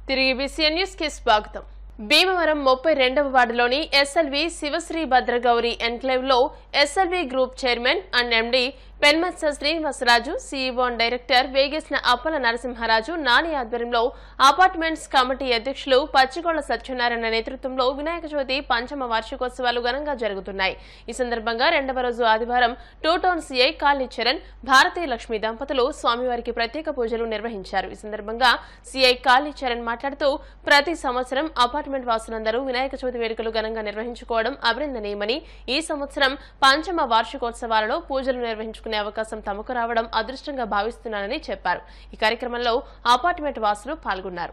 తిరిగి BCN news కి స్వాగతం భీమవరం ముప్పై రెండవ వార్డులోని ఎస్ఎల్వి శివశ్రీ భద్రగౌరి ఎన్క్లేవ్ లో SLV group chairman and MD Penmatsa Srinivasaraju CEO and director Vegesina Appala Narasimharaju Nani ఆధ్వర్యంలో అపార్ట్మెంట్స్ కమిటీ అధ్యక్షులు పచ్చిగొళ్ల సత్యనారాయణ నేతృత్వంలో వినాయక చవితి పంచమ వార్షికోత్సవాలు ఘనంగా జరుగుతున్నాయి ఈ సందర్భంగా రెండవ రోజు ఆదివారం two town CI colony Charan Bharati Lakshmi దంపతులు స్వామివారికి ప్రత్యేక పూజలు నిర్వహించారు ఈ సందర్భంగా సీఐ కాలనీ చరణ్ మాట్లాడుతూ ప్రతి సంవత్సరం అపార్ట్మెంట్ వాసులందరూ వినాయక చవితి వేడుకలు ఘనంగా నిర్వహించుకోవడం అభినందనీయమని ఈ సంవత్సరం పంచమ వార్షికోత్సవాలలో పూజలు నిర్వహించుకునే అవకాశం తమకు రావడం అదృష్టంగా భావిస్తున్నానని చెప్పారు ఈ కార్యక్రమంలో అపార్ట్మెంట్ వాసులు పాల్గొన్నారు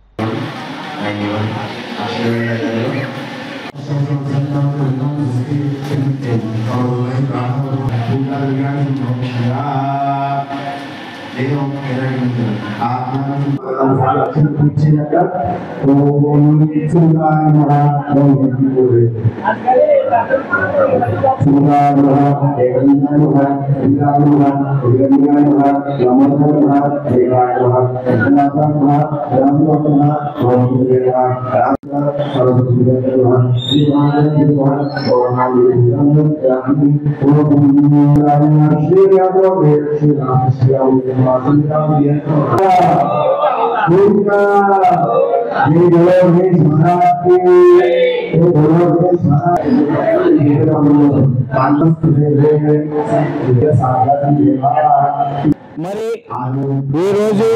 మరి ఈ రోజు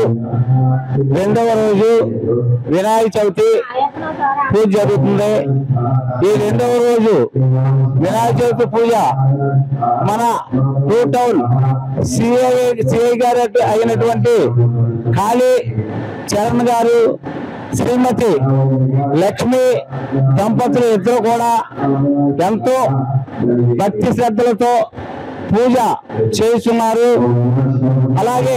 రెండవ రోజు వినాయక చవితి పూజ జరుగుతుంది ఈ రెండవ రోజు వినాయక చవితి పూజ మన టూ టౌన్ సిఐ సిఐ గారు అయినటువంటి కాళీ చరణ్ గారు శ్రీమతి లక్ష్మి దంపతులు ఇద్దరు కూడా ఎంతో భక్తి శ్రద్ధలతో పూజ చేస్తున్నారు అలాగే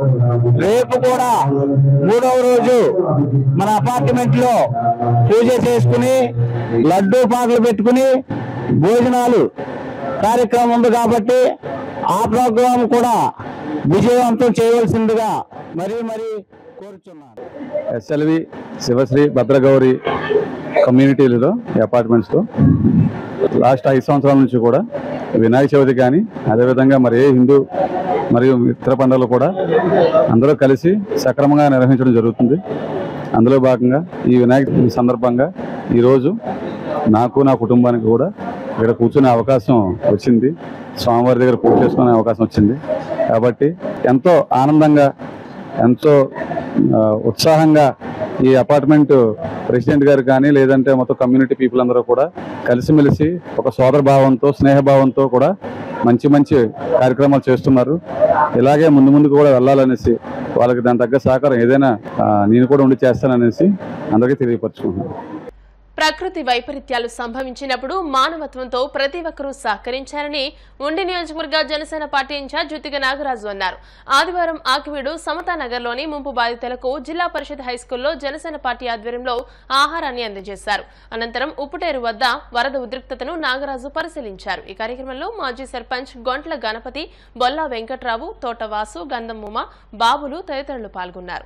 రేపు కూడా మూడవ రోజు మన అపార్ట్మెంట్ లో పూజ చేసుకుని లడ్డూ పాటలు పెట్టుకుని భోజనాలు కార్యక్రమం ఉంది కాబట్టి ఆ ప్రోగ్రాం కూడా విజయవంతం చేయవలసిందిగా మరీ మరీ కోరుచున్నాను ఎస్ఎల్వి శివశ్రీ భద్రగౌరి కమ్యూనిటీలలో ఈ అపార్ట్మెంట్స్లో లాస్ట్ ఐదు సంవత్సరాల నుంచి కూడా వినాయక చవితి కానీ అదేవిధంగా మరి ఏ హిందూ మరియు ఇతర పండుగలు కూడా అందరూ కలిసి సక్రమంగా నిర్వహించడం జరుగుతుంది అందులో భాగంగా ఈ వినాయక చవితి సందర్భంగా ఈరోజు నాకు నా కుటుంబానికి కూడా ఇక్కడ కూర్చునే అవకాశం వచ్చింది స్వామివారి దగ్గర పూజ చేసుకునే అవకాశం వచ్చింది కాబట్టి ఎంతో ఆనందంగా ఎంతో ఆ, ఉత్సాహంగా ఈ అపార్ట్మెంట్ ప్రెసిడెంట్ గారు కానీ లేదంటే మొత్తం కమ్యూనిటీ పీపుల్ అందరూ కూడా కలిసిమెలిసి ఒక సోదర భావంతో స్నేహభావంతో కూడా మంచి మంచి కార్యక్రమాలు చేస్తున్నారు ఇలాగే ముందు ముందుకు కూడా వెళ్ళాలనేసి వాళ్ళకి దాని తగ్గ సహకారం ఏదైనా ఆ, నేను కూడా ఉండి చేస్తాననేసి అందరికీ తెలియపరచుకుంటున్నాను ప్రకృతి వైపరీత్యాలు సంభవించినప్పుడు మానవత్వంతో ప్రతి ఒక్కరూ సహకరించారని ఉండి నియోజకవర్గ జనసేన పార్టీ ఇన్ఛార్జ్ జుతిక నాగరాజు అన్నారు ఆదివారం ఆకివీడు సమతానగర్లోని ముంపు బాధితులకు జిల్లా పరిషత్ హైస్కూల్లో జనసేన పార్టీ ఆధ్వర్యంలో ఆహారాన్ని అందజేశారు అనంతరం ఉప్పుటేరు వద్ద వరద ఉద్రిక్తతను నాగరాజు పరిశీలించారు ఈ కార్యక్రమంలో మాజీ సర్పంచ్ గొంట్ల గణపతి బొల్లా వెంకట్రావు తోటవాసు గంధం ఉమ బాబులు తదితరులు పాల్గొన్నారు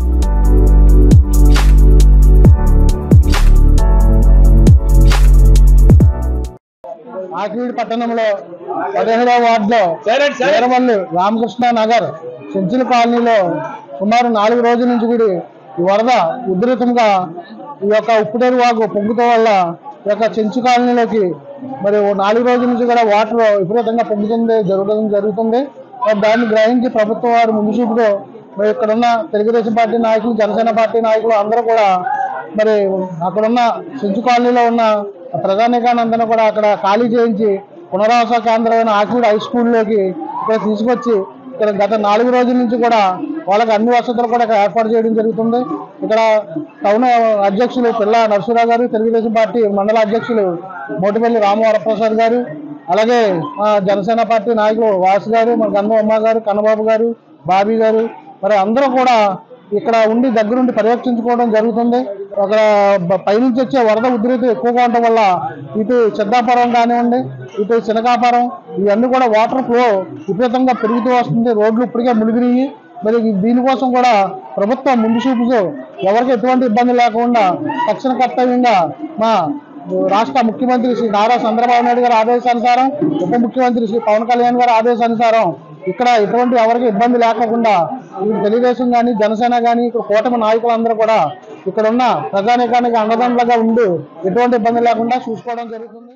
ఆకివీడు పట్టణంలో పదిహేడవ వార్డులో వీరవల్లి రామకృష్ణ నగర్ సెంచుల కాలనీలో సుమారు నాలుగు రోజుల నుంచి కూడా ఈ వరద ఉధృతంగా ఈ యొక్క ఉప్పుటేరు వాగు పొంగుతో వల్ల ఈ యొక్క చెంచు కాలనీలోకి మరి ఓ నాలుగు రోజుల నుంచి కూడా వాటర్ విపరీతంగా పొంగుతుంది జరగడం జరుగుతుంది మరి దాన్ని గ్రహించి ప్రభుత్వం వారు ముందు చూపుతో మరి ఇక్కడ ఉన్న తెలుగుదేశం పార్టీ నాయకులు జనసేన పార్టీ నాయకులు అందరూ కూడా మరి అక్కడున్న చెంచు కాలనీలో ఉన్న ప్రధానికానందరూ కూడా అక్కడ ఖాళీ చేయించి పునరావాస కేంద్రమైన ఆకివీడు హై స్కూల్లోకి ఇక్కడ తీసుకొచ్చి ఇక్కడ గత నాలుగు రోజుల నుంచి కూడా వాళ్ళకి అన్ని వసతులు కూడా ఇక్కడ ఏర్పాటు చేయడం జరుగుతుంది ఇక్కడ టౌన్ అధ్యక్షులు పిల్ల నరసరావు గారు తెలుగుదేశం పార్టీ మండల అధ్యక్షులు మోటిపల్లి రామవరప్రసాద్ గారు అలాగే మా జనసేన పార్టీ నాయకులు వాసు గారు మన గంధం అమ్మ గారు కన్నబాబు గారు బాబీ గారు మరి అందరూ కూడా ఇక్కడ ఉండి దగ్గరుండి పర్యవేక్షించుకోవడం జరుగుతుంది ఒక బ- పైనుంచి వచ్చే వరద ఉధృతి ఎక్కువగా ఉండటం వల్ల ఇటు సిద్ధాపురం కానివ్వండి ఇటు శనకాపురం ఇవన్నీ కూడా వాటర్ ఫ్లో విపరీతంగా పెరుగుతూ వస్తుంది రోడ్లు ఇప్పటికే మునిగిరిగి మరి దీనికోసం కూడా ప్రభుత్వం ముందు చూపుతూ ఎవరికి ఎటువంటి ఇబ్బంది లేకుండా తక్షణ కర్తవ్యంగా మా రాష్ట్ర ముఖ్యమంత్రి శ్రీ నారా చంద్రబాబు నాయుడు గారి ఆదేశానుసారం ఉప ముఖ్యమంత్రి శ్రీ పవన్ కళ్యాణ్ గారి ఆదేశానుసారం ఇక్కడ ఎటువంటి ఎవరికి ఇబ్బంది లేకుండా ఇప్పుడు తెలుగుదేశం కానీ జనసేన కానీ ఇక్కడ కూటమి నాయకులందరూ కూడా ఇక్కడ ఉన్న ప్రజానీకానికి అండదండలుగా ఉండి ఎటువంటి ఇబ్బంది లేకుండా చూసుకోవడం జరుగుతుంది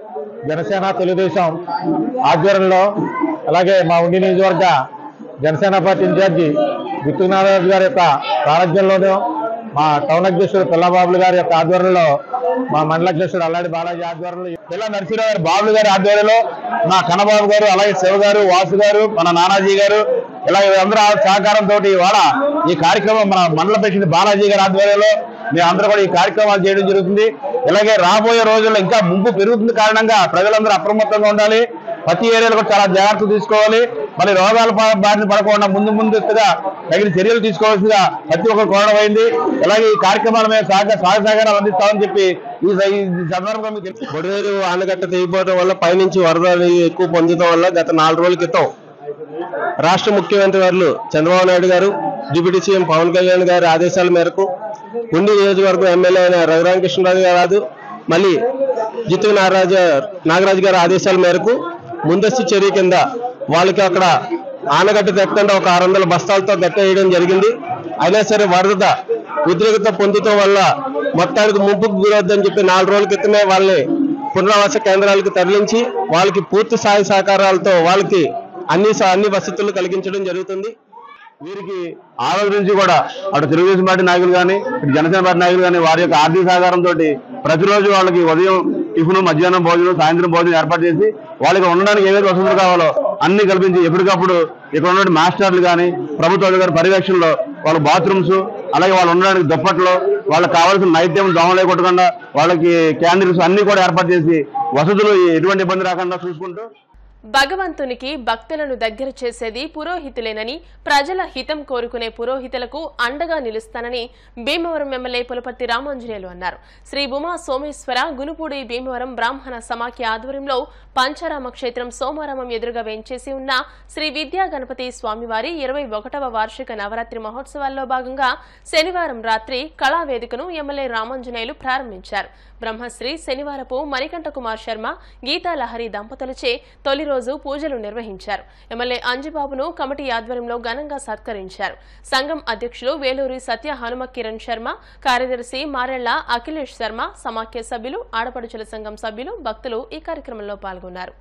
జనసేన తెలుగుదేశం ఆధ్వర్యంలో అలాగే మా ఉండి నియోజకవర్గ జనసేన పార్టీ ఇన్ఛార్జి బిత్తు నారాయణ గారి యొక్క సారథ్యంలోనూ మా టౌన్ అధ్యక్షుడు పిల్లబాబులు గారి యొక్క ఆధ్వర్యంలో మా మండల అధ్యక్షుడు అల్లాడి బాలాజీ ఆధ్వర్యంలో పిల్ల నరసింహరావు గారి బాబులు గారి ఆధ్వర్యంలో మా కన్నబాబు గారు అలాగే శివ గారు వాసు గారు మన నానాజీ గారు ఇలాగే అందరూ సహకారంతో ఇవాళ ఈ కార్యక్రమం మన మండల ప్రెసిడెంట్ బాలాజీ గారి ఆధ్వర్యంలో మేము అందరూ కూడా ఈ కార్యక్రమాలు చేయడం జరుగుతుంది ఇలాగే రాబోయే రోజుల్లో ఇంకా ముంపు పెరుగుతుంది కారణంగా ప్రజలందరూ అప్రమత్తంగా ఉండాలి ప్రతి ఏరియాలో కూడా చాలా జాగ్రత్తలు తీసుకోవాలి మరి రోగాల బా- బారిన పడకుండా ముందు ముందుగా తగిన చర్యలు తీసుకోవాల్సిందిగా ప్రతి ఒక్కరు కోరడం అయింది అలాగే ఈ కార్యక్రమాలు మేము సహకార సహాయ సహకారాలు అందిస్తామని చెప్పి ఈ ఈ సందర్భంగా మీకు తెలుసు. బొడేరు ఆనకట్ట తెగిపోవడం వల్ల పైనుంచి వరద నీరు ఎక్కువ పొందడం వల్ల గత నాలుగు రోజుల క్రితం రాష్ట్ర ముఖ్యమంత్రి వారు చంద్రబాబు నాయుడు గారు డిప్యూటీ సీఎం పవన్ కళ్యాణ్ గారి ఆదేశాల మేరకు ఉండి నియోజకవర్గం ఎమ్మెల్యే అయిన రఘురామకృష్ణరాజు గారు మళ్ళీ జితు నాగరాజ నాగరాజు గారి ఆదేశాల మేరకు ముందస్తు చర్య కింద వాళ్ళకి అక్కడ ఆనగట్ట తెక్కకుండా ఒక ఆరు వందల బస్తాలతో గట్టేయడం జరిగింది అయినా సరే వరద ఉద్రిక్తత పొందటం వల్ల మొత్తానికి ముంపుకు గురవద్దని చెప్పి నాలుగు రోజుల క్రితమే వాళ్ళని పునరావాస కేంద్రాలకు తరలించి వాళ్ళకి పూర్తి సహాయ సహకారాలతో వాళ్ళకి అన్ని స- అన్ని వసతులు కలిగించడం జరుగుతుంది వీరికి ఆ రోజు నుంచి కూడా అటు తెలుగుదేశం పార్టీ నాయకులు కానీ ఇటు జనసేన పార్టీ నాయకులు కానీ వారి యొక్క ఆర్థిక సహకారంతో ప్రతిరోజు వాళ్ళకి ఉదయం టిఫిన్ మధ్యాహ్నం భోజనం సాయంత్రం భోజనం ఏర్పాటు చేసి వాళ్ళకి ఉండడానికి ఏవైతే వసతులు కావాలో అన్ని కల్పించి ఎప్పటికప్పుడు ఇక్కడ ఉన్న మాస్టర్లు కానీ ప్రభుత్వ అధికారి పర్యవేక్షణలో వాళ్ళ బాత్రూమ్స్ అలాగే వాళ్ళు ఉండడానికి దుప్పట్లు వాళ్ళకి కావాల్సిన నైట్ టైం దోమలే కొట్టకుండా వాళ్ళకి క్యాండిల్స్ అన్ని కూడా ఏర్పాటు చేసి వసతులు ఎటువంటి ఇబ్బంది రాకుండా చూసుకుంటూ భగవంతునికి భక్తులను దగ్గర చేసేది పురోహితులేనని ప్రజల హితం కోరుకునే పురోహితులకు అండగా నిలుస్తానని భీమవరం ఎమ్మెల్యే పులపర్తి రామాంజనేయులు అన్నారు శ్రీ ఉమా సోమేశ్వర గునుపూడి భీమవరం బ్రాహ్మణ సమాఖ్య ఆధ్వర్యంలో పంచారామ క్షేత్రం సోమారామం ఎదురుగా వేంచేసి ఉన్న శ్రీ విద్యా గణపతి స్వామివారి ఇరవై ఒకటవ వార్షిక నవరాత్రి మహోత్సవాల్లో భాగంగా శనివారం రాత్రి కళావేదికను ఎమ్మెల్యే రామాంజనేయులు ప్రారంభించారు బ్రహ్మశ్రీ శనివారపు మణికంఠ కుమార్ శర్మ గీతాలహరి దంపతులచే తొలి రోజు పూజలు నిర్వహించారు ఎమ్మెల్యే అంజిబాబును కమిటీ ఆధ్వర్యంలో ఘనంగా సత్కరించారు సంఘం అధ్యక్షులు వేలూరి సత్య హనుమ కిరణ్ శర్మ కార్యదర్శి మారెళ్ల అఖిలేష్ శర్మ సమాఖ్య సభ్యులు ఆడపడుచుల సంఘం సభ్యులు భక్తులు ఈ కార్యక్రమంలో పాల్గొన్నారు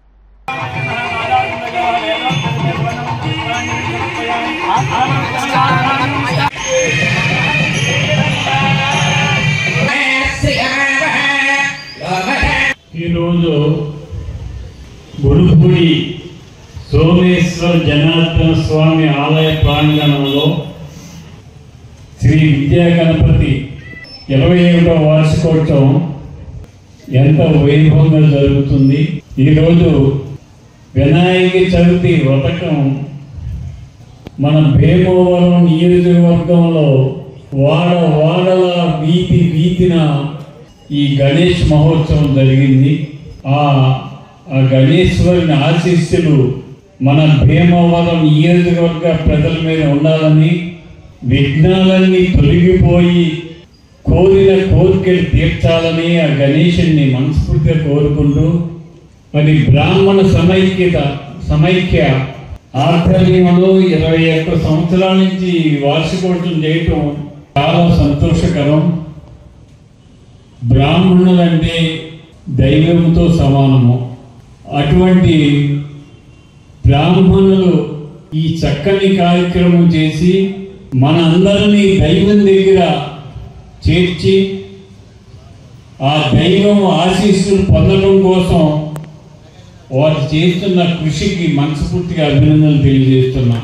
ఈరోజు గురుపుడి సోమేశ్వర జనార్దన స్వామి ఆలయ ప్రాంగణంలో శ్రీ విద్యా గణపతి ఇరవై ఒకటో వార్షికోత్సవం ఎంత వైభవంగా జరుగుతుంది ఈరోజు వినాయక చవితి వ్రతకం మన భీమవరం నియోజకవర్గంలో వాడ వాడల వీధి వీధిన ఈ గణేష్ మహోత్సవం జరిగింది ఆ ఆ గణేశ్వరుని ఆశీస్సులు మన భీమవరం నియోజకవర్గ ప్రజల మీద ఉండాలని విఘ్నాలన్నీ తొలగిపోయి కోరిన కోరికలు తీర్చాలని ఆ గణేషుని మనస్ఫూర్తిగా కోరుకుంటూ మరి బ్రాహ్మణ సమైక్యత సమైక్య ఆధ్వర్యంలో ఇరవై ఒక్క సంవత్సరాల నుంచి ఈ వార్షికోత్సవం చేయటం చాలా సంతోషకరం బ్రాహ్మణులంటే దైవంతో సమానము అటువంటి బ్రాహ్మణులు ఈ చక్కని కార్యక్రమం చేసి మనందరినీ దైవం దగ్గర చేర్చి ఆ దైవం ఆశీస్సులు పొందడం కోసం వారు చేస్తున్న కృషికి మనస్ఫూర్తిగా అభినందనలు తెలియజేస్తున్నా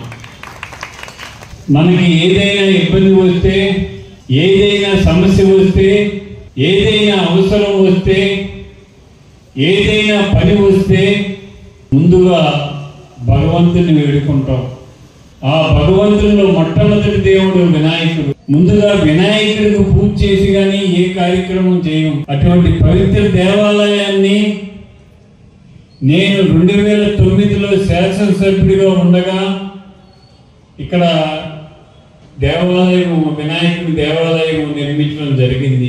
మనకి ఏదైనా ఇబ్బంది వస్తే ఏదైనా సమస్య వస్తే ఏదైనా అవసరం వస్తే ఏదైనా పని వస్తే ముందుగా భగవంతుని వేడుకుంటాం ఆ భగవంతునిలో మొట్టమొదటి దేవుడు వినాయకుడు ముందుగా వినాయకుడికి పూజ చేసి గాని ఏ కార్యక్రమం చేయం అటువంటి పవిత్ర దేవాలయాన్ని నేను రెండు వేల తొమ్మిదిలో శాసనసభ్యుడిగా ఉండగా ఇక్కడ దేవాలయం వినాయకుడి దేవాలయం నిర్మించడం జరిగింది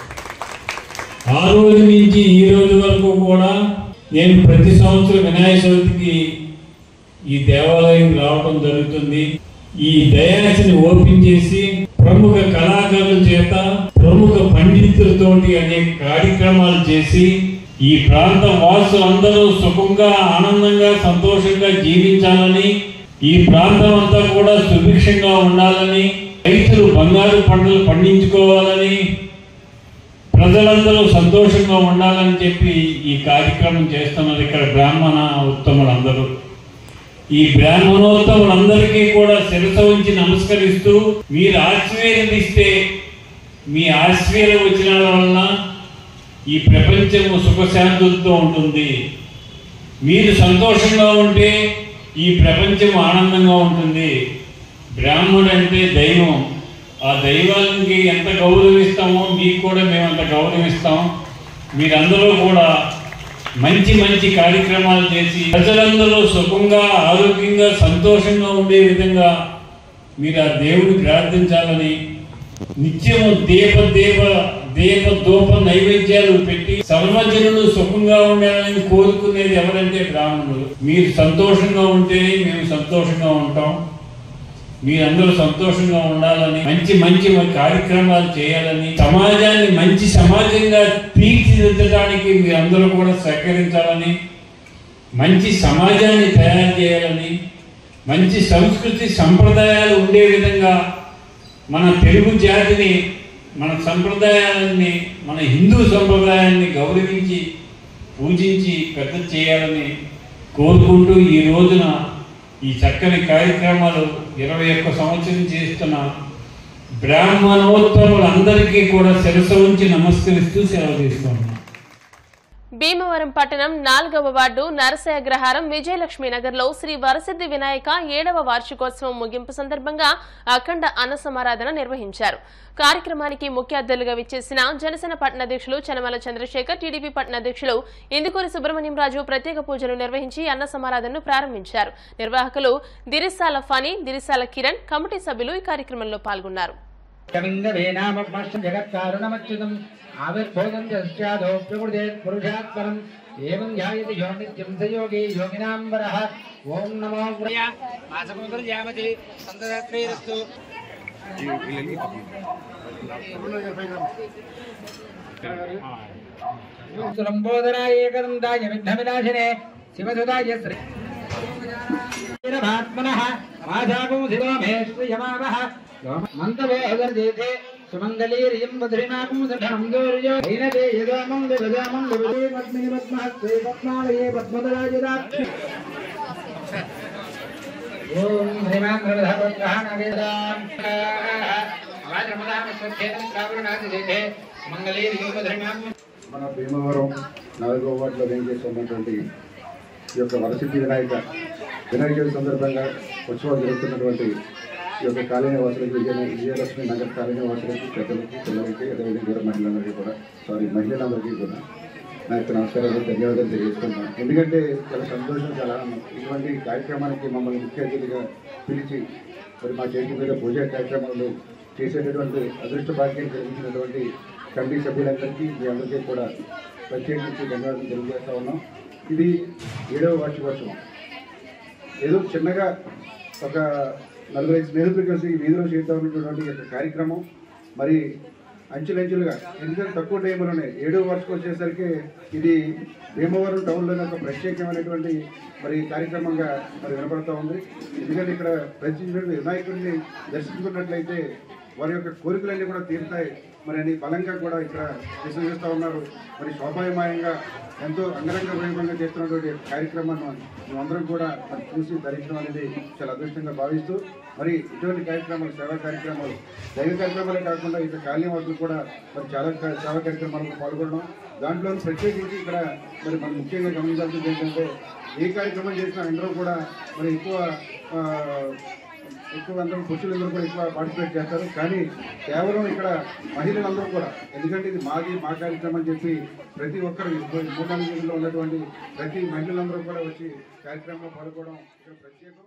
ఆ రోజు నుంచి ఈ రోజు వరకు కూడా నేను ప్రతి సంవత్సరం వినాయక చవితికి ఈ దేవాలయం రావడం జరుగుతుంది ఈ దయాసిని ఓపెన్ చేసి ప్రముఖ కళాకారుల చేత ప్రముఖ పండితులతోటి అనేక కార్యక్రమాలు చేసి ఈ ప్రాంత వాసులు అందరూ సుఖంగా ఆనందంగా సంతోషంగా జీవించాలని ఈ ప్రాంతం అంతా కూడా సుభిక్షంగా ఉండాలని రైతులు బంగారు పంటలు పండించుకోవాలని ప్రజలందరూ సంతోషంగా ఉండాలని చెప్పి ఈ కార్యక్రమం చేస్తున్నారు ఇక్కడ బ్రాహ్మణ ఉత్తములందరూ ఈ బ్రాహ్మణోత్తములందరికీ కూడా శిరస ఉంచి నమస్కరిస్తూ మీరు ఆశీర్వదిస్తే మీ ఆశీర్వాదం వచ్చిన వలన ఈ ప్రపంచము సుఖశాంతులతో ఉంటుంది మీరు సంతోషంగా ఉంటే ఈ ప్రపంచం ఆనందంగా ఉంటుంది బ్రాహ్మణుడు అంటే దైవం ఆ దైవానికి ఎంత గౌరవిస్తామో మీకు కూడా మేము అంత గౌరవిస్తాం మీరందరూ కూడా మంచి మంచి కార్యక్రమాలు చేసి ప్రజలందరూ సుఖంగా ఆరోగ్యంగా సంతోషంగా ఉండే విధంగా మీరు ఆ దేవుని ప్రార్థించాలని నిత్యము దీప దీప దీప ధూప నైవేద్యాలు పెట్టి సర్వజనులు సుఖంగా ఉండాలని కోరుకునేది ఎవరంటే బ్రాహ్మణులు మీరు సంతోషంగా ఉంటేనే మేము సంతోషంగా ఉంటాం మీరందరూ సంతోషంగా ఉండాలని మంచి మంచి కార్యక్రమాలు చేయాలని సమాజాన్ని మంచి సమాజంగా తీర్చిదిద్దడానికి మీరందరూ కూడా సహకరించాలని మంచి సమాజాన్ని తయారు చేయాలని మంచి సంస్కృతి సంప్రదాయాలు ఉండే విధంగా మన తెలుగు జాతిని మన సంప్రదాయాలని మన హిందూ సంప్రదాయాన్ని గౌరవించి పూజించి పెద్ద చేయాలని కోరుకుంటూ ఈ రోజున ఈ చక్కని కార్యక్రమాలు ఇరవై ఒక్క సంవత్సరం చేస్తున్న బ్రాహ్మణోత్తములందరికీ కూడా శిరస ఉంచి నమస్కరిస్తూ సెలవు తీసుకున్నాను భీమవరం పట్టణం నాలుగవ వార్డు నరసయగ్రహారం విజయలక్ష్మి నగర్లో శ్రీ వరసిద్ధి వినాయక ఏడవ వార్షికోత్సవం ముగింపు సందర్భంగా అఖండ అన్న సమారాధన నిర్వహించారు కార్యక్రమానికి ముఖ్య అతిథులుగా విచ్చేసిన జనసేన పట్టణ అధ్యక్షులు చనమల చంద్రశేఖర్ టీడీపీ పట్టణ అధ్యక్షులు ఇందుకూరి సుబ్రహ్మణ్యం రాజు ప్రత్యేక పూజలు నిర్వహించి అన్న సమారాధనను ప్రారంభించారు నిర్వాహకులు దిరిసాల ఫణి దిరిసాల కిరణ్ కమిటీ సభ్యులు ఈ కార్యక్రమంలో పాల్గొన్నారు కవిందవేనామభ్మష్టం జగత్కారుణమచ్యుతం ఆవిర్భూతం జస్యాదో ప్రకృతేత్ పురుషాత్పరం ఏవం ధ్యాయతి యో నిత్యం స యోగి యోగినాం వరః ఓం నమో మాసముద్ర జామతి సంతరత్రైరస్తు లంబోదరాయ ఏకదంతాయ విఘ్నవినాశినే శివసుదాయ శ్రీ శ్రీరమాత్మనః మాధాపూసితో మే శ్రియమావః మంతవేదర్జేతే సుమంగళీరియం వధ్రినాకం సఠనం దూర్యో హైనతే యదామం విభజామం విభజే పద్మిని పద్మహస్తే పద్మాలయే పద్మదరాజదాక్షి ఓం హ్రీమాంధ్రవధాపత్రహానవేదాం అవాద్రమదామస్వచ్ఛేదం కావరుణాదిదేతే మంగళీరియం వధ్రినాకం మన భీమవరం నాలుగో వార్డులో వేంచేస్తున్నటువంటి ఈ యొక్క వరసిద్ధి వినాయక వినాయక చవితి సందర్భంగా ఉత్సవాలు జరుగుతున్నటువంటి ఈ యొక్క కాలనీవాసులకి విజయ విజయలక్ష్మి నగర్ కాలనీవాసులకి పెద్దలకి పిల్లలకి అదేవిధంగా కూడా మహిళలందరికీ కూడా సారీ మహిళలందరికీ కూడా నా యొక్క నమస్కారాలు ధన్యవాదాలు తెలియజేస్తున్నాను ఎందుకంటే చాలా సంతోషం చాలా ఆనందం ఇటువంటి కార్యక్రమానికి మమ్మల్ని ముఖ్య అతిథిగా పిలిచి మరి మా చేతి మీద పూజా కార్యక్రమాలు చేసేటటువంటి అదృష్ట భాగ్యం కలిగించినటువంటి కమిటీ సభ్యులందరికీ మీ అందరికీ కూడా ప్రత్యేకించి ధన్యవాదాలు తెలియజేస్తా ఉన్నాం ఇది ఏడవ వార్షికోత్సవం ఏదో చిన్నగా ఒక నలుగురు స్నేహితులు కలిసి వీధిలో చేద్దాం అనేటువంటి ఈ యొక్క కార్యక్రమం మరి అంచులంచులుగా ఎందుకంటే తక్కువ టైంలోనే ఏడో వార్షికం వచ్చేసరికి ఇది భీమవరం టౌన్లోనే ఒక ప్రత్యేకమైనటువంటి మరి కార్యక్రమంగా మరి వినపడతా ఉంది ఎందుకంటే ఇక్కడ ప్రతిష్ఠించిన వినాయకుడిని దర్శించుకున్నట్లయితే వారి యొక్క కోరికలన్నీ కూడా తీరుతాయి మరి అని బలంగా కూడా ఇక్కడ విశ్వసిస్తూ ఉన్నారు మరి శోభాయమాయంగా ఎంతో అంగరంగ వైభవంగా చేస్తున్నటువంటి కార్యక్రమాన్ని మేమందరం కూడా మరి చూసి ధరించడం అనేది చాలా అదృష్టంగా భావిస్తూ మరి ఇటువంటి కార్యక్రమాలు సేవా కార్యక్రమాలు దైవ కార్యక్రమాలే కాకుండా ఇక కాళీవాసులు కూడా మరి చాలా కా- సేవా కార్యక్రమాలకు పాల్గొనడం దాంట్లో ప్రత్యేకించి ఇక్కడ మరి మనం ముఖ్యంగా గమనించాల్సింది ఏంటంటే ఏ కార్యక్రమం చేసినా అందరూ కూడా మరి ఎక్కువ ఆ, ఎక్కువ అందరూ పురుషులందరూ కూడా ఎక్కువ పార్టిసిపేట్ చేస్తారు కానీ కేవలం ఇక్కడ మహిళలందరూ కూడా ఎందుకంటే ఇది మాది మా కార్యక్రమం అని చెప్పి ప్రతి ఒక్కరు ఈ మూడు నాలుగు రోజుల్లో ఉన్నటువంటి ప్రతి మహిళలందరూ కూడా వచ్చి కార్యక్రమంలో పాల్గొనడం ఇక్కడ ప్రత్యేకం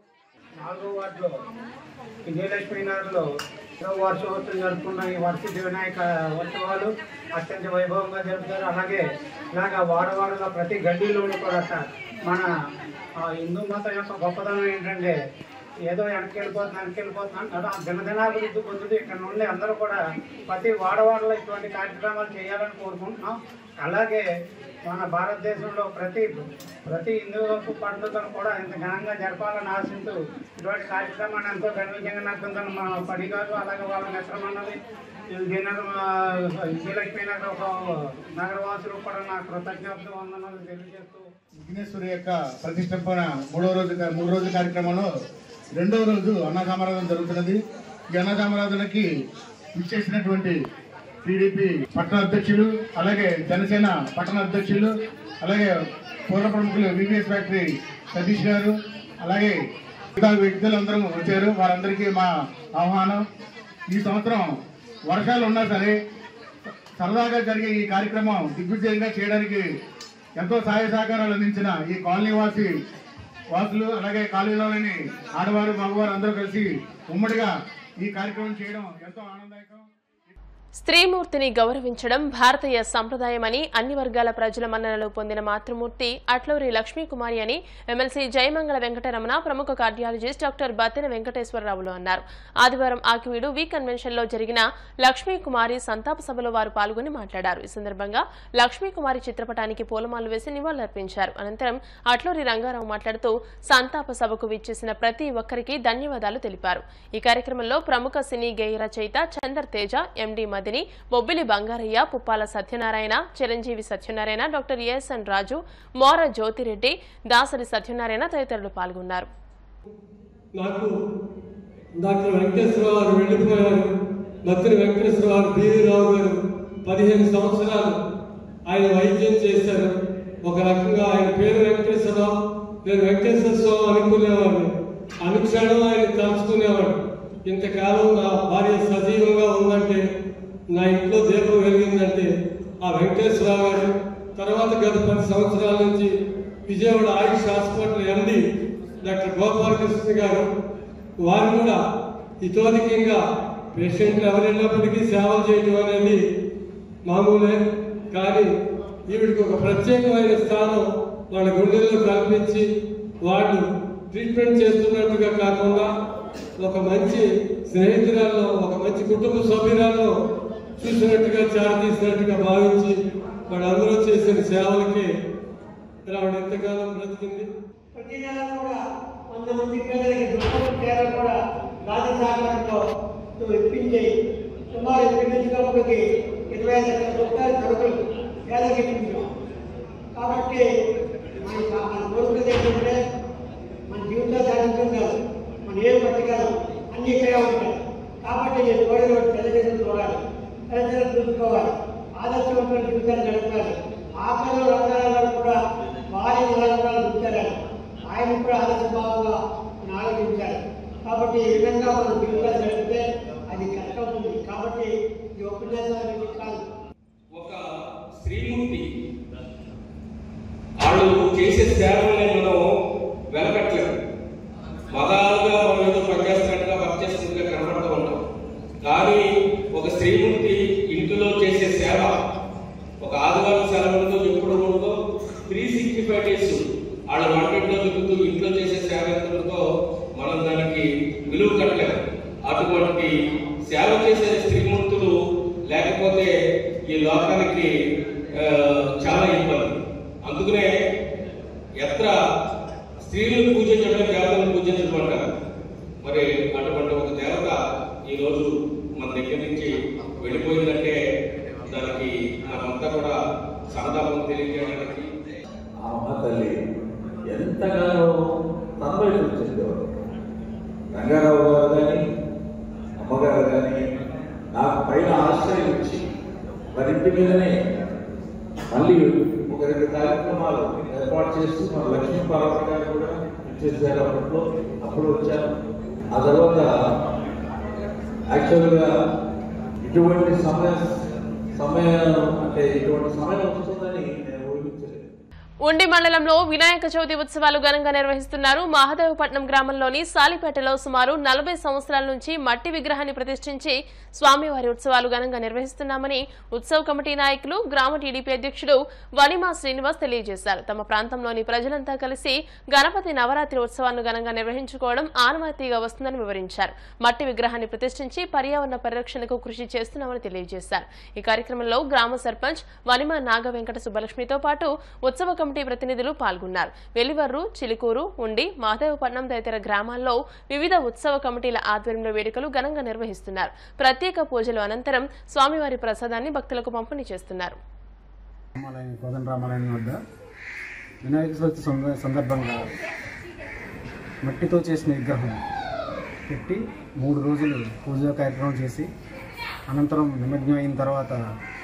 నాలుగో వార్డులో విజయలక్ష్మి నగర్లో ఇరవై వార్షికోత్సవం జరుపుకున్న ఈ వర్షిత వినాయక ఉత్సవాలు అత్యంత వైభవంగా జరుపుతారు అలాగే ఇలాగ వాడవాడలో ప్రతి గడ్డీలోనూ కూడా సార్ మన ఆ, హిందూ మతం యొక్క గొప్పతనం ఏంటంటే ఏదో వెనక్కి వెళ్ళిపోతుంది వెనక్కి వెళ్ళిపోతున్నాం కదా ఆ దినదినాభివృద్ధి పొందుతూ ఇక్కడ నుండి అందరూ కూడా ప్రతి వాడవాడలో ఇటువంటి కార్యక్రమాలు చేయాలని కోరుకుంటున్నాం అలాగే మన భారతదేశంలో ప్రతి ప్రతి హిందూ పండుగను కూడా ఇంత ఘనంగా జరపాలని ఆశిస్తూ ఇటువంటి కార్యక్రమాన్ని ఎంతో ఘనవిజయంగా నడుపుతుందని మా పడి గారు అలాగే వాళ్ళ మిత్రమన్నది విజయనగరం ఆ, విజయలక్ష్మి నగర్ ఒక నగరవాసులు కూడా నా కృతజ్ఞతలు వందనాలు తెలియజేస్తూ విఘ్నేశ్వరి యొక్క ప్రతిష్టంభన మూడో రోజు మూడు రోజుల కార్యక్రమంలో రెండో రోజు అన్నదామరాధన జరుగుతున్నది ఈ అన్నదామరాధనకి ఇచ్చేసినటువంటి టీడీపీ పట్టణ అధ్యక్షులు అలాగే జనసేన పట్టణ అధ్యక్షులు అలాగే పూర్వ ప్రముఖులు వివిఎస్ ఫ్యాక్టరీ సతీష్ గారు అలాగే మిగతా వ్యక్తులందరూ వచ్చారు వారందరికీ మా ఆహ్వానం ఈ సంవత్సరం వర్షాలు ఉన్నా సరే సరదాగా జరిగే ఈ కార్యక్రమం దిగ్విజయంగా చేయడానికి ఎంతో సహాయ సహకారాలు అందించిన ఈ కాలనీ వాసి వాసులు అలాగే కాలనీలోని ఆడవారు మగవారు అందరూ కలిసి ఉమ్మడిగా ఈ కార్యక్రమం చేయడం ఎంతో ఆనందదాయకం స్త్రీమూర్తిని గౌరవించడం భారతీయ సంప్రదాయమని అన్ని వర్గాల ప్రజల మన్ననలు పొందిన మాతృమూర్తి అట్లూరి లక్ష్మీకుమారి అని ఎమ్మెల్సీ జయమంగళ వెంకటరమణ ప్రముఖ కార్డియాలజిస్ట్ డాక్టర్ బత్తెన వెంకటేశ్వరరావులు అన్నారు ఆదివారం ఆకివీడు వి కన్వెన్షన్ లో జరిగిన లక్ష్మీకుమారి సంతాప సభలో వారు పాల్గొని మాట్లాడారు ఈ సందర్భంగా లక్ష్మీకుమారి చిత్రపటానికి పూలమాలలు వేసి నివాళులర్పించారు అనంతరం అట్లూరి రంగారావు మాట్లాడుతూ సంతాప సభకు విచ్చేసిన ప్రతి ఒక్కరికి ధన్యవాదాలు తెలిపారు ఈ కార్యక్రమంలో ప్రముఖ సినీ గేయ రచయిత Chander Teja MD Madini Bobbili Bangarayya Puppala Satyanarayana Chiranjeevi Satyanarayana doctor ASN Raju Mora Jyothireddy Dasari Satyanarayana తదితరులు పాల్గొన్నారు నాకు డాక్టర్ వెంకటేశ్వరరావు గారు వెళ్ళిపోయారు బత్తిరి వెంకటేశ్వరరావు గారు బీవీ రావు గారు పదిహేను సంవత్సరాలు ఆయన వైద్యం చేశారు ఒక రకంగా ఆయన పేరు వెంకటేశ్వరరావు నేను వెంకటేశ్వర స్వామి అనుకునేవాడిని అనుక్షణం ఆయన తలుచుకునేవాడు ఇంతకాలం నా భార్య సజీవంగా ఉందంటే నా ఇంట్లో దీపం వెలిగిందంటే ఆ వెంకటేశ్వరరావు గారు తర్వాత గత పది సంవత్సరాల నుంచి Vijayawada Ayush hospital MD doctor Gopalakrishna గారు వారు కూడా ఇతోధికంగా పేషెంట్లు ఎవరైనప్పటికీ సేవలు చేయడం అనేది మామూలే కానీ ఈవిడికి ఒక ప్రత్యేకమైన స్థానం వాళ్ళ గుండెల్లో కల్పించి వాళ్ళు ట్రీట్మెంట్ చేస్తున్నట్టుగా కాకుండా ఒక మంచి స్నేహితురాల్లో ఒక మంచి కుటుంబ సభ్యురాల్లో చూసినట్టుగా చారతీసినట్టుగా భావించి వాళ్ళందరూ చేసిన సేవలకి ఆవిడ ఎంతకాలం బ్రతికింది ప్రతి నెల కూడా కొంతమంది పేదలకి దుఃఖం పేద కూడా రాజు సహకారంతో ఇప్పించి సుమారు ఇప్పించినప్పటికి ఇరవై ఐదు లక్షల రూపాయల సరుకులు పేదలకు ఇప్పించాం కాబట్టి మన మన కోరుకునేది ఏంటంటే మన జీవితాలు సాధించగలం మన ఏం బతకగలం అన్ని ఇక్కడే ఉంటాయి కాబట్టి ఈ తోడలో తల్లిదండ్రులు చూడాలి తల్లిదండ్రులు చూసుకోవాలి ఆదర్శవంతమైన జీవితాన్ని గడపాలి ఆఖరిలో రంగారావు గారు కూడా వారి నిలబడాలని చూశారు ఆయన కూడా ఆదర్శభావంగా ఆలోచించారు కాబట్టి ఈ విధంగా మనం జీవితాలు గడిపితే అది కష్టమవుతుంది కాబట్టి ఈ ఉపన్యాసాలు కాదు ఒక స్త్రీమూర్తి వాళ్ళు చేసే సేవల్ని మనం వెనకట్లేదు మగాలుగా మనం ఏదో పనిచేస్తున్నట్టుగా వర్క్ చేస్తున్నట్టుగా కనబడుతూ ఉంటాం కానీ ఒక స్త్రీమూర్తి ఇంటిలో చేసే సేవ ఒక ఆదివారం సెలవులతో ఎప్పుడు ఉండదో త్రీ సిక్స్టీ ఫైవ్ డేస్ వాళ్ళ వంటింట్లో తిరుగుతూ ఇంట్లో చేసే సేవ ఎంత ఉంటుందో మనం దానికి విలువ కట్టలేము అటువంటి సేవ చేసే స్త్రీమూర్తులు లేకపోతే ఈ లోకానికి ఆ, చాలా ఇబ్బంది అందుకనే ఎత్ర స్త్రీలను పూజించడం దేవతలను పూజించడం అంటారు మరి అటువంటి ఒక దేవత ఈ రోజు మన దగ్గర నుంచి వెళ్ళిపోయిందంటే దానికి మనమంతా కూడా సంతాపం తెలియజేయడానికి ఆ అమ్మ తల్లి ఎంతగానో తన్మయలు చెందేవారు రంగారావు గారు కానీ అమ్మగారు కానీ నాకు పైన ఆశ్రయం ఇచ్చి మరి ఇంటి మీదనే మళ్ళీ ఒక రెండు కార్యక్రమాలు ఏర్పాటు చేస్తూ మన లక్ష్మీ పార్వతి గారు కూడా ఇచ్చేసారు అప్పట్లో అప్పుడు వచ్చాను ఆ తర్వాత యాక్చువల్గా ఇటువంటి సమయ సమయం అంటే ఇటువంటి సమయం వస్తుందని నేను ఊహించలేదు ఉండి మండలంలో వినాయక చవితి ఉత్సవాలు ఘనంగా నిర్వహిస్తున్నారు మహాదేవపట్నం గ్రామంలోని సాలిపేటలో సుమారు నలభై సంవత్సరాల నుంచి మట్టి విగ్రహాన్ని ప్రతిష్ఠించి స్వామివారి ఉత్సవాలు ఘనంగా నిర్వహిస్తున్నామని ఉత్సవ కమిటీ నాయకులు గ్రామ టీడీపీ అధ్యక్షుడు వనిమా శ్రీనివాస్ తెలియజేశారు తమ ప్రాంతంలోని ప్రజలంతా కలిసి గణపతి నవరాత్రి ఉత్సవాలను ఘనంగా నిర్వహించుకోవడం ఆనవాయితీగా వస్తుందని వివరించారు మట్టి విగ్రహాన్ని ప్రతిష్ఠించి పర్యావరణ పరిరక్షణకు కృషి చేస్తున్నామని తెలియజేశారు ఈ కార్యక్రమంలో గ్రామ సర్పంచ్ వనిమ నాగ వెంకట సుబ్బలక్ష్మితో పాటు ఉత్సవ కమిటీ ప్రతినిధులు పాల్గొన్నారు వెలివర్రు చిలుకూరు ఉండి మాధవపట్నం తదితర గ్రామాల్లో వివిధ ఉత్సవ కమిటీల ఆధ్వర్యంలో వేడుకలు ఘనంగా నిర్వహిస్తున్నారు ప్రత్యేక పూజలు అనంతరం స్వామివారి ప్రసాదాన్ని భక్తులకు పంపిణీ చేస్తున్నారు రామాలయం కోదండ రామాలయం వద్ద వినాయక చవితి సంద- సందర్భంగా మట్టితో చేసిన విగ్రహం పెట్టి మూడు రోజులు పూజా కార్యక్రమం చేసి అనంతరం నిమజ్జనం అయిన తర్వాత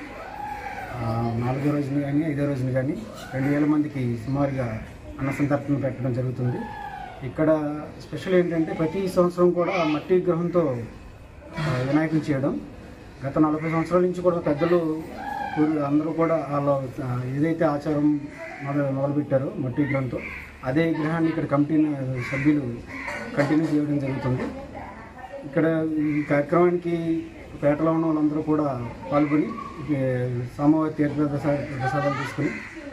ఆ, నాలుగో రోజున కానీ ఐదో రోజున కానీ రెండు వేల మందికి సుమారుగా అన్న సంతర్పణ పెట్టడం జరుగుతుంది ఇక్కడ స్పెషల్ ఏంటంటే ప్రతి సంవత్సరం కూడా మట్టి విగ్రహంతో ఆ, వినాయకుని చేయడం గత నలభై సంవత్సరాల నుంచి కూడా పెద్దలు పూర్వ- అందరూ కూడా వాళ్ళ ఆ, ఏదైతే ఆచారం మొదలు మొదలుపెట్టారో మట్టి విగ్రహంతో అదే విగ్రహాన్ని ఇక్కడ కమిటీ సభ్యులు కంటిన్యూ చేయడం జరుగుతుంది ఇక్కడ ఈ కార్యక్రమానికి పేటలో ఉన్న వాళ్ళందరూ కూడా పాల్గొని ఈ సోమవారి తీర్థ ప్రసాద- ప్రసాదాలు తీసుకుని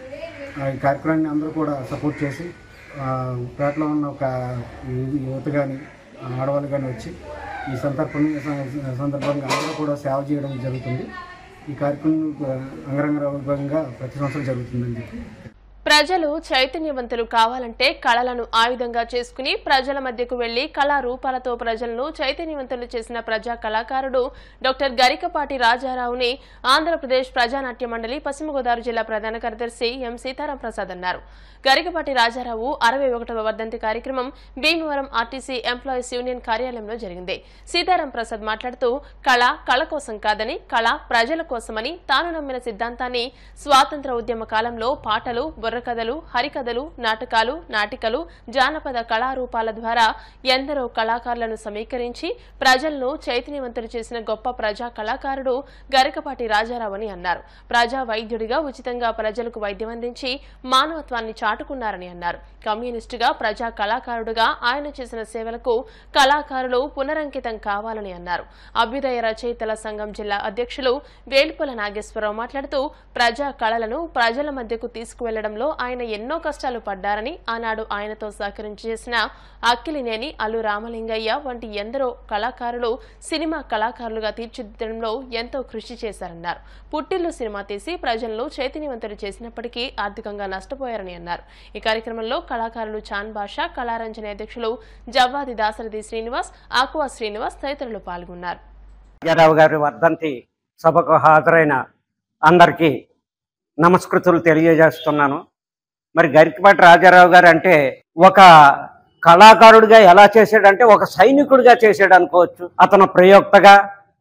ఆ ఈ కార్యక్రమాన్ని అందరూ కూడా సపోర్ట్ చేసి ఆ, పేటలో ఉన్న ఒక యు- యువత కానీ ఆడవాళ్ళు కానీ వచ్చి ఈ సందర్భం సందర్భంగా అందరూ కూడా సేవ చేయడం జరుగుతుంది ఈ కార్యక్రమం ఆ, అంగరంగ వైభవంగా ప్రతి సంవత్సరం జరుగుతుందని చెప్పి ప్రజలు చైతన్యవంతులు కావాలంటే కళలను ఆయుధంగా చేసుకుని ప్రజల మధ్యకు వెళ్లి కళా రూపాలతో ప్రజలను చైతన్యవంతులు చేసిన ప్రజా కళాకారుడు డాక్టర్ గరికపాటి రాజారావుని ఆంధ్రప్రదేశ్ ప్రజానాట్య మండలి పశ్చిమ గోదావరి జిల్లా ప్రధాన కార్యదర్శి ఎం సీతారాం ప్రసాద్ అన్నారు గరికపాటి రాజారావు అరవై ఒకటవ వర్ధంతి కార్యక్రమం భీమవరం ఆర్టీసీ ఎంప్లాయీస్ యూనియన్ కార్యాలయంలో జరిగింది సీతారాం ప్రసాద్ మాట్లాడుతూ కళ కళ కోసం కాదని కళ ప్రజల కోసమని తాను నమ్మిన సిద్ధాంతాన్ని స్వాతంత్ర ఉద్యమ కాలంలో పాటలు బుర్రకథలు హరికథలు నాటకాలు నాటికలు జానపద కళారూపాల ద్వారా ఎందరో కళాకారులను సమీకరించి ప్రజలను చైతన్యవంతులు చేసిన గొప్ప ప్రజా కళాకారుడు గరికపాటి రాజారావు అని అన్నారు ప్రజా వైద్యుడిగా ఉచితంగా ప్రజలకు వైద్యం అందించి మానవత్వాన్ని చాటుకున్నారని అన్నారు కమ్యూనిస్టుగా ప్రజా కళాకారుడుగా ఆయన చేసిన సేవలకు కళాకారులు పునరంకితం కావాలని అన్నారు అభ్యుదయ రచయితల సంఘం జిల్లా అధ్యక్షులు వేలుపుల నాగేశ్వరరావు మాట్లాడుతూ ప్రజా కళలను ప్రజల మధ్యకు తీసుకువెళ్లడంలో ఆయన ఎన్నో కష్టాలు పడ్డారని ఆనాడు ఆయనతో సహకరించి చేసిన అక్కిలినేని అల్లు రామలింగయ్య వంటి ఎందరో కళాకారులు సినిమా కళాకారులుగా తీర్చిదిద్దడంలో ఎంతో కృషి చేశారన్నారు పుట్టిల్లు సినిమా తీసి ప్రజలను చైతన్యవంతులు చేసినప్పటికీ ఆర్థికంగా నష్టపోయారని అన్నారు ఈ కార్యక్రమంలో కళాకారులు చాన్ బాషా కళారంజని అధ్యక్షులు జవ్వాది దాసరథి శ్రీనివాస్ ఆకువా శ్రీనివాస్ తదితరులు పాల్గొన్నారు రాజారావు గారి వర్ధంతి సభకు హాజరైన అందరికీ నమస్కృతులు తెలియజేస్తున్నాను మరి గరికపాటి రాజారావు గారు అంటే ఒక కళాకారుడిగా ఎలా చేశాడంటే ఒక సైనికుడిగా చేశాడు అనుకోవచ్చు అతను ప్రయోక్తగా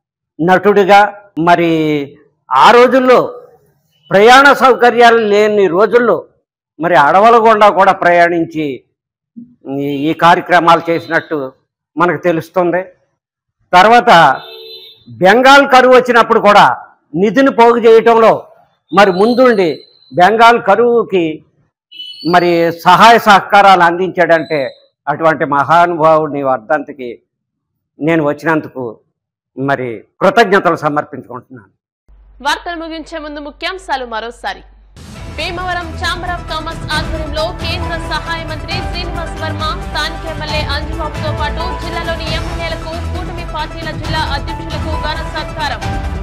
నటుడిగా మరి ఆ రోజుల్లో ప్రయాణ సౌకర్యాలు లేని రోజుల్లో మరి అడవుల గుండా కూడా ప్రయాణించి ఈ- ఈ కార్యక్రమాలు చేసినట్టు మనకు తెలుస్తుంది తర్వాత బెంగాల్ కరువు వచ్చినప్పుడు కూడా నిధిని పోగు చేయటంలో మరి ముందుండి బెంగాల్ కరువుకి మరి సహాయ సహకారాలు అందించాడంటే అటువంటి మహానుభావుడిని వర్ధంతికి నేను వచ్చినందుకు మరి కృతజ్ఞతలు సమర్పించుకుంటున్నాను వార్తలు ముగించే ముందు ముఖ్యాంశాలు మరోసారి భీమవరం ఛాంబర్ ఆఫ్ కామర్స్ ఆధ్వర్యంలో కేంద్ర సహాయ మంత్రి శ్రీనివాస్ వర్మ స్థానిక ఎమ్మెల్యే అంజుబాబుతో పాటు జిల్లాలోని ఎమ్మెల్యేలకు కూటమి పార్టీల జిల్లా అధ్యక్షులకు ఘన సత్కారం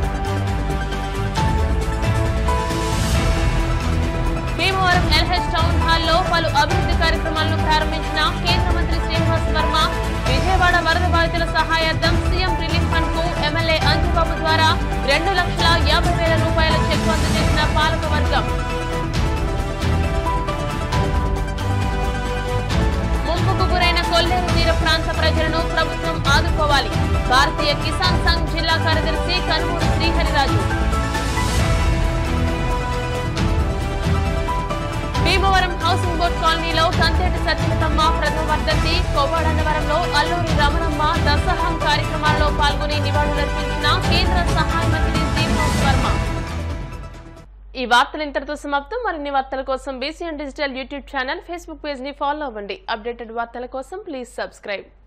భీమవరం ఎల్హెచ్ టౌన్ హాల్లో పలు అభివృద్ధి కార్యక్రమాలను ప్రారంభించిన కేంద్ర మంత్రి శ్రీనివాస్ వర్మ విజయవాడ వరద బాధితుల సహాయార్థం సీఎం రిలీఫ్ ఫండ్ కు ఎమ్మెల్యే అంజుబాబు ద్వారా రెండు లక్షల యాభై వేల రూపాయల చెక్కు అందజేసిన పాలక వర్గం ముంపుకు గురైన కొల్లేరు తీర ప్రాంత ప్రజలను ప్రభుత్వం ఆదుకోవాలి భారతీయ కిసాన్ సంఘ్ జిల్లా కార్యదర్శి కనుమూరు శ్రీహరిరాజు భీమవరం హౌసింగ్ బోర్డ్ కాలనీలో కంతేటి సత్యలతమ్మ ప్రథమ వర్ధంతి కొవ్వాడన్నవరంలో అల్లూరి రమణమ్మ దసహం కార్యక్రమాల్లో పాల్గొని నివాళులర్పించిన కేంద్ర సహాయ మంత్రి శ్రీనివాస్ వర్మ ఈ వార్తలు ఇంతటితో సమాప్తం మరిన్ని వార్తల కోసం BCN digital YouTube channel Facebook page ని ఫాలో అవ్వండి అప్డేటెడ్ వార్తల కోసం ప్లీజ్ సబ్స్క్రైబ్